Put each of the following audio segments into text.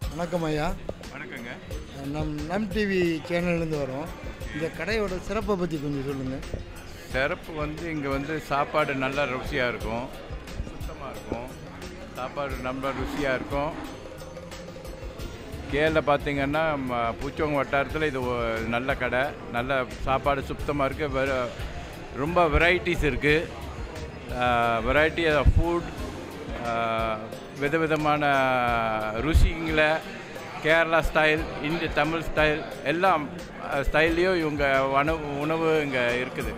வணக்கம் ஐயா வணக்கங்க நம் நம் டிவி சேனல்லேருந்து வரோம் இந்த கடையோட சிறப்பை பற்றி கொஞ்சம் சொல்லுங்கள் சிறப்பு வந்து இங்கே வந்து சாப்பாடு நல்லா ருசியாக இருக்கும் சுத்தமாக இருக்கும் சாப்பாடு ரொம்ப ருசியாக இருக்கும் கேரள பார்த்தீங்கன்னா ம- பூச்சோங்க வட்டாரத்தில் இது ஒ- நல்ல கடை நல்ல சாப்பாடு சுத்தமாக இருக்குது வெற ரொம்ப வெரைட்டிஸ் இருக்குது வெரைட்டி ஃபுட் விதவிதமான ருசிங்களை கேரளா ஸ்டைல் இந்திய தமிழ் ஸ்டைல் எல்லாம் ஸ்டைல்லையும் இவங்க உணவு உணவு இங்கே இருக்குது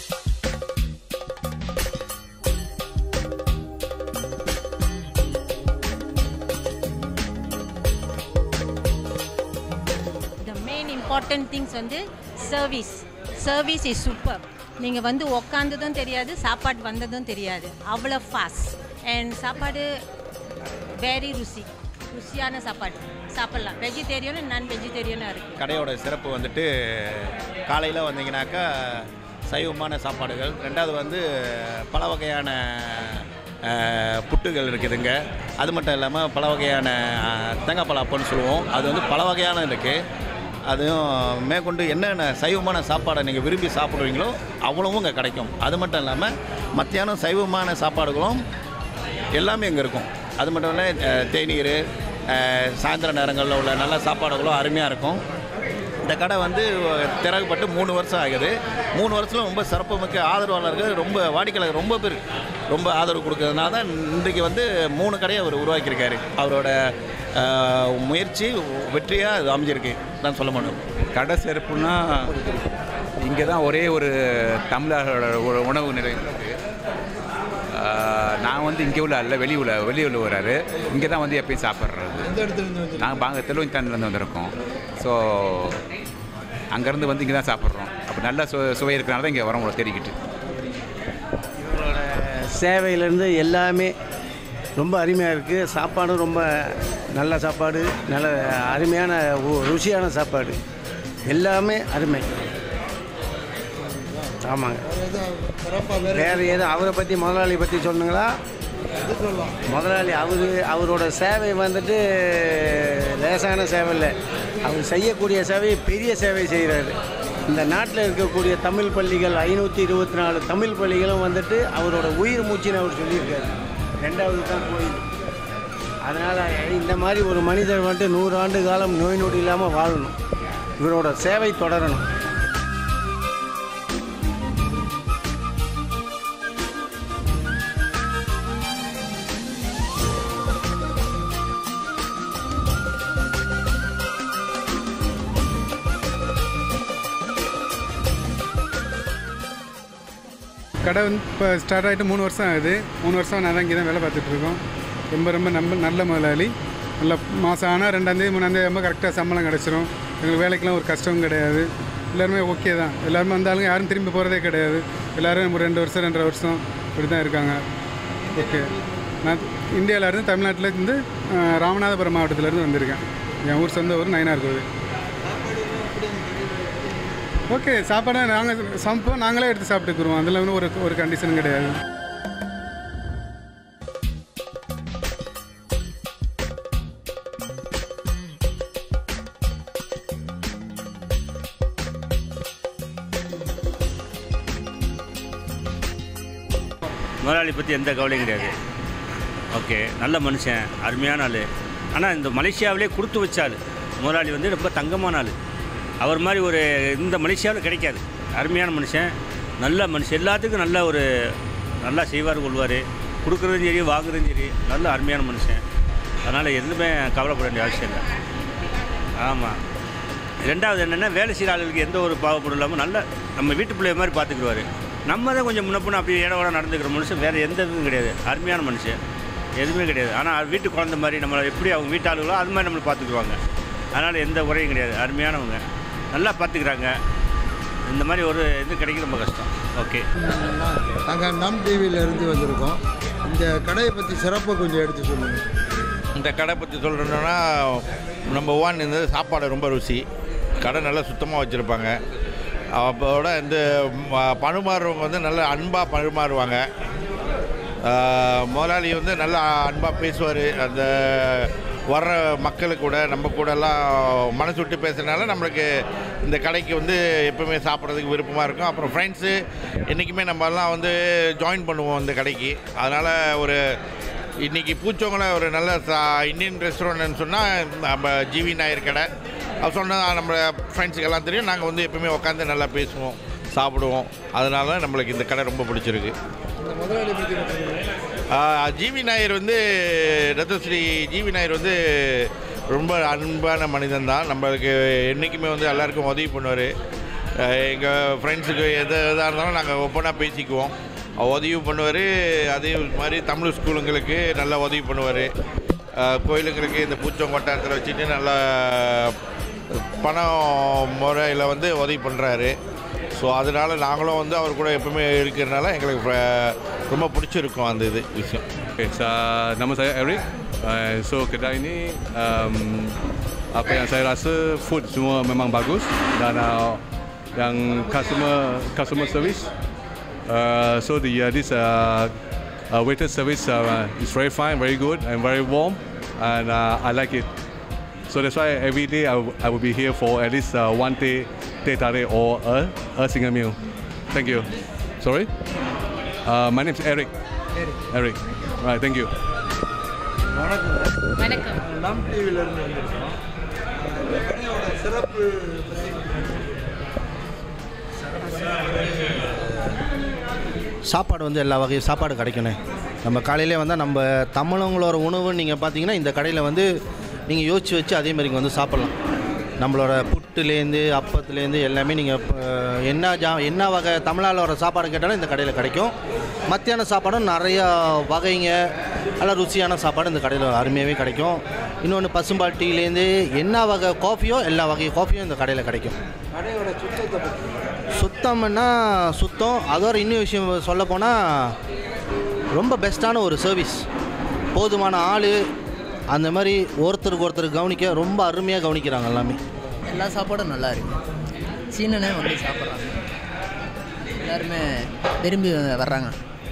த மெயின் இம்பார்ட்டன்ட் திங்ஸ் வந்து சர்வீஸ் சர்வீஸ் இஸ் சூப்பர் நீங்கள் வந்து உக்காந்ததும் தெரியாது சாப்பாடு வந்ததும் தெரியாது அவ்வளோ ஃபாஸ்ட் அண்ட் சாப்பாடு வெரி ருசி ருசியான சாப்பாடு சாப்பிட்லாம் வெஜிடேரியனும் நான் வெஜிடேரியனும் இருக்குது கடையோட சிறப்பு வந்துட்டு காலையில் வந்தீங்கன்னாக்கா சைவமான சாப்பாடுகள் ரெண்டாவது வந்து பல வகையான அஹ், புட்டுகள் இருக்குதுங்க அது மட்டும் இல்லாமல் பல வகையான அஹ், தேங்காய்பால் அப்பம்னு சொல்லுவோம் அது வந்து பல வகையான இருக்குது அதுவும் மேற்கொண்டு என்னென்ன சைவமான சாப்பாடை நீங்கள் விரும்பி சாப்பிடுவீங்களோ அவ்வளவும் இங்கே கிடைக்கும் அது மட்டும் இல்லாமல் மத்தியானம் சைவமான சாப்பாடுகளும் எல்லாமே இங்கே இருக்கும் அது மட்டும் இல்லை அஹ், தேநீர் அஹ், சாயந்தர நேரங்களில் உள்ள நல்ல சாப்பாடுகளும் அருமையாக இருக்கும் இந்த கடை வந்து திறக்கப்பட்டு மூணு வருஷம் ஆகுது மூணு வருஷத்தில் ரொம்ப சிறப்புமிக்க ஆதரவாளர்கள் ரொம்ப வாடிக்கையாளர் ரொம்ப பேர் ரொம்ப ஆதரவு கொடுக்கறதுனால தான் இன்றைக்கு வந்து மூணு கடையை அவர் உருவாக்கியிருக்காரு அவரோட அஹ், முயற்சி வெற்றியாக அது அமைஞ்சிருக்கு தான் சொல்ல முடியும் கடை சிறப்புனா இங்கே தான் ஒரே ஒரு தமிழர்களோட ஒரு உணவு நிலையம் இருக்குது நான் வந்து இங்கே உள்ள அல்ல வெளி உள்ள வெளியூரில் வராரு இங்கே தான் வந்து எப்பயும் சாப்பிட்றது எந்த இடத்துலேருந்து வந்து நாங்கள் பாங்க தெலுங்குத்தாண்டிலேருந்து வந்திருக்கோம் ஸோ அங்கேருந்து வந்து இங்கே தான் சாப்பிட்றோம் அப்போ நல்ல சு சுவை இருக்கிறனால தான் இங்கே வரோம் உங்களை தேடிக்கிட்டு இவங்களோட சேவையிலேருந்து எல்லாமே ரொம்ப அருமையாக இருக்குது சாப்பாடும் ரொம்ப நல்ல சாப்பாடு நல்ல அருமையான உ- ருசியான சாப்பாடு எல்லாமே அருமை ஆமாங்க எதுவும் சிறப்பாக வேறு வேறு எதுவும் அவரை பற்றி முதலாளி பற்றி சொன்னுங்களா எது சொல்லலாம் முதலாளி அவர் அவரோட சேவை வந்துட்டு லேசான சேவை இல்லை அவர் செய்யக்கூடிய சேவை பெரிய சேவை செய்கிறாரு இந்த நாட்டில் இருக்கக்கூடிய தமிழ் பள்ளிகள் ஐநூற்றி இருபத்தி நாலு தமிழ் பள்ளிகளும் வந்துட்டு அவரோட உயிர் மூச்சின்னு அவர் சொல்லியிருக்காரு ரெண்டாவது தான் கோயில் அதனால் இந்த மாதிரி ஒரு மனிதர் வந்துட்டு நூறு ஆண்டு காலம் நோய் நொடி இல்லாமல் வாழணும் இவரோட சேவை தொடரணும் கடை வந்து இப்போ ஸ்டார்ட் ஆகிட்டு மூணு வருஷம் ஆகுது மூணு வருஷம் நான் தான் இங்கே தான் வேலை பார்த்துட்ருக்கோம் ரொம்ப ரொம்ப நம்ப நல்ல முதலாளி நல்ல மாதம் ஆனால் ரெண்டாந்தேதி மூணாந்தேதி ரொம்ப கரெக்டாக சம்பளம் கிடச்சிரும் எங்களுக்கு வேலைக்கெலாம் ஒரு கஷ்டமும் கிடையாது எல்லாருமே ஓகே தான் எல்லாருமே வந்தாலும் யாரும் திரும்பி போகிறதே கிடையாது எல்லோரும் ஒரு ரெண்டு வருஷம் ரெண்டரை வருஷம் இப்படி தான் இருக்காங்க ஓகே நான் இந்தியாவில் இருந்து தமிழ்நாட்டில் இருந்து அஹ், ராமநாதபுரம் மாவட்டத்திலேருந்து வந்திருக்கேன் என் ஊர் சொந்த ஊர் நயினார் கோவில் ஓகே சாப்பாடை நாங்கள் சமைப்போம் நாங்களே எடுத்து சாப்பிட்டுக்குருவோம் அதில் ஒன்றும் ஒரு ஒரு கண்டிஷனும் கிடையாது முதலாளி பற்றி எந்த கவலையும் கிடையாது ஓகே நல்ல மனுஷன் அருமையான ஆள் ஆனால் இந்த மலேசியாவிலே கொடுத்து வச்ச ஆள் முதலாளி வந்து ரொம்ப தங்கமான ஆள் அவர் மாதிரி ஒரு இந்த மலேசியாவில் கிடைக்காது அருமையான மனுஷன் நல்ல மனுஷன் எல்லாத்துக்கும் நல்ல ஒரு நல்லா செய்வார் கொள்வார் கொடுக்குறதும் சரி வாங்குறதும் சரி நல்ல அருமையான மனுஷன் அதனால் எதுவுமே கவலைப்பட வேண்டிய அவசியம் இல்லை ஆமாம் ரெண்டாவது என்னென்னா வேலை செய்கிற ஆளுகளுக்கு எந்த ஒரு பாவப்படும் இல்லாமல் நல்ல நம்ம வீட்டு பிள்ளைய மாதிரி பார்த்துக்குருவாரு நம்ம தான் கொஞ்சம் முன்ன பின்ன அப்படி இடவோட நடந்துக்கிற மனுஷன் வேறு எந்த இதுவும் கிடையாது அருமையான மனுஷன் எதுவுமே கிடையாது ஆனால் வீட்டு குழந்தை மாதிரி நம்மளை எப்படி அவங்க வீட்டாளுகளோ அது மாதிரி நம்மளை பார்த்துக்குருவாங்க அதனால் எந்த குறையும் கிடையாது அருமையானவங்க நல்லா பார்த்துக்கிறாங்க இந்த மாதிரி ஒரு இது கிடைக்க ரொம்ப கஷ்டம் ஓகே நாங்கள் நம் டிவியில இருந்து வந்திருக்கோம் இந்த கடையை பற்றி சிறப்பை கொஞ்சம் எடுத்து சொல்லுங்கள் இந்த கடை பற்றி சொல்லணுன்னா நம்பர் ஒன் இந்த சாப்பாடு ரொம்ப ருசி கடை நல்லா சுத்தமாக வச்சுருப்பாங்க அப்போட இந்த ம- பரிமாறுறவங்க வந்து நல்ல அன்பாக பரிமாறுவாங்க ஆஹ் முதலாளி வந்து நல்லா அன்பாக பேசுவார் அந்த வர்ற மக்களுக்கு கூட நம்ம கூட எல்லாம் மனசு விட்டு பேசுறதுனால நம்மளுக்கு இந்த கடைக்கு வந்து எப்பவுமே சாப்பிட்றதுக்கு விருப்பமாக இருக்கும் அப்புறம் ஃப்ரெண்ட்ஸு என்றைக்குமே நம்ம எல்லாம் வந்து ஜாயின் பண்ணுவோம் இந்த கடைக்கு அதனால் ஒரு இன்றைக்கி பூச்சவங்கள ஒரு நல்ல சா இந்தியன் ரெஸ்டாரண்ட்னு சொன்னால் நம்ம ஜிவி நாயர் கடை அது சொன்னால் நம்ம ஃப்ரெண்ட்ஸுக்கு எல்லாம் தெரியும் நாங்கள் வந்து எப்பவுமே உட்காந்து நல்லா பேசுவோம் சாப்பிடுவோம் அதனால நம்மளுக்கு இந்த கடை ரொம்ப பிடிச்சிருக்கு இந்த முதலாளி பற்றி என்ன சொல்லுங்கள் ஆ, ஜிவி நாயர் வந்து ரத்தஸ்ரீ ஜிவி நாயர் வந்து ரொம்ப அன்பான மனிதன் தான் நம்மளுக்கு என்றைக்குமே வந்து எல்லாருக்கும் உதவி பண்ணுவார் எங்கள் ஃப்ரெண்ட்ஸுக்கு எது எதாக இருந்தாலும் நாங்கள் ஒப்பனாக பேசிக்குவோம் அவர் உதவி பண்ணுவார் அதே மாதிரி தமிழ் ஸ்கூலுங்களுக்கு நல்லா உதவி பண்ணுவார் கோயிலுங்களுக்கு இந்த பூச்சம் வட்டாரத்தில் வச்சுட்டு நல்லா பணம் முறையில் வந்து உதவி பண்ணுறாரு ஸோ அதனால் நாங்களும் வந்து அவர் கூட எப்பவுமே இருக்கிறதுனால எங்களுக்கு fr- ரொம்ப பிடிச்சிருக்கும் அந்த இது விஷயம் Okay, sa, nama saya Eric. Uh, so kedai ini um, apa yang saya rasa food semua memang bagus dan uh, yang customer customer service. Uh, so the uh, this uh, uh, waiter service uh, is very fine, very good, and very warm, and uh, I like it. So that's why every day I, w- I will be here for at least uh, one teh teh tarik or a, a single meal. Thank you. Sorry. Uh, my name is Eric. Eric. Eric. Right. Thank you. வணக்கம் வணக்கம் நம் டிவியிலேருந்து வந்திருக்கோம் இந்த கடையோட சிறப்பு பற்றி சாப்பாடு வந்து எல்லா வகை சாப்பாடு கிடைக்குண்ணே நம்ம காலையிலே வந்தால் நம்ம தமிழங்களோட உணவு நீங்கள் பார்த்தீங்கன்னா இந்த கடையில் வந்து நீங்கள் யோசிச்சு வச்சு அதே மாதிரி இங்கே வந்து சாப்பிட்லாம் நம்மளோட புட்டுலேருந்து அப்பத்துலேருந்து எல்லாமே நீங்கள் என்ன ஜா என்ன வகை தமிழாளோட சாப்பாடு கேட்டாலும் இந்த கடையில் கிடைக்கும் மத்தியான சாப்பாடும் நிறையா வகைங்க நல்ல ருசியான சாப்பாடு இந்த கடையில் அருமையாகவே கிடைக்கும் இன்னொன்று பசும்பால் டீலேருந்து என்ன வகை காஃபியோ எல்லா வகை காஃபியும் இந்த கடையில் கிடைக்கும் கடையோட சுத்தத்தை பற்றி சுத்தம்னா சுத்தம் அதோட இன்னொரு விஷயம் சொல்ல போனால் ரொம்ப பெஸ்ட்டான ஒரு சர்வீஸ் போதுமான ஆள் அந்த மாதிரி ஒருத்தருக்கு ஒருத்தர் கவனிக்க ரொம்ப அருமையாக கவனிக்கிறாங்க எல்லாமே எல்லா சாப்பாடும் நல்லா இருக்கு சீனனே வந்து சாப்பிட்றாங்க எல்லாருமே விரும்பி வர்றாங்க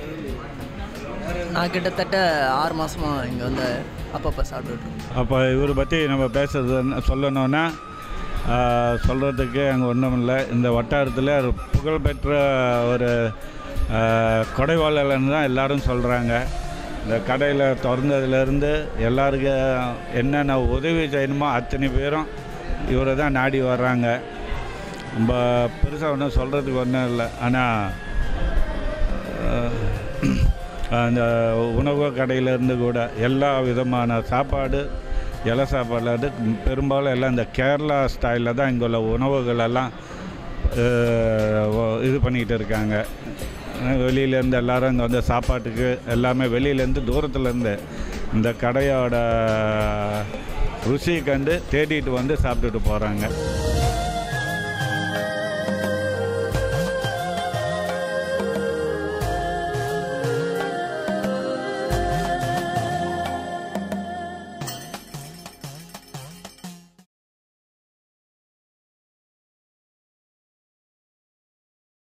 நான் கிட்டத்தட்ட ஆறு மாதமாக இங்கே வந்து அப்பப்போ சாப்பிட்டுட்டு இருக்கேன். அப்போ இவரை பற்றி நம்ம பேசுறது சொல்லணுன்னா சொல்கிறதுக்கு அங்கே ஒன்றும் இல்லை இந்த வட்டாரத்தில் ஒரு புகழ்பெற்ற ஒரு ஆஹ், கொடைவாளர்னு தான் எல்லாரும் சொல்கிறாங்க இந்த கடையில் திறந்ததுலேருந்து எல்லாருக்கும் என்னென்ன உதவி செய்யணுமோ அத்தனை பேரும் இவரை தான் நாடி வர்றாங்க நம்ம பெருசாக ஒன்றும் சொல்கிறதுக்கு ஒன்றும் இல்லை ஆனால் அந்த உணவு கடையிலேருந்து கூட எல்லா விதமான சாப்பாடு இலை சாப்பாடு பெரும்பாலும் எல்லாம் இந்த கேரளா ஸ்டைலில் தான் இங்கே உள்ள உணவுகள் எல்லாம் அஹ், ஒ- இது பண்ணிக்கிட்டு இருக்காங்க வெளியிலேருந்து எல்லாரும் இங்கே வந்து சாப்பாட்டுக்கு எல்லாமே வெளியிலேருந்து தூரத்துலேருந்து இந்த கடையோட ருசியை கண்டு தேடிட்டு வந்து சாப்பிட்டுட்டு போகிறாங்க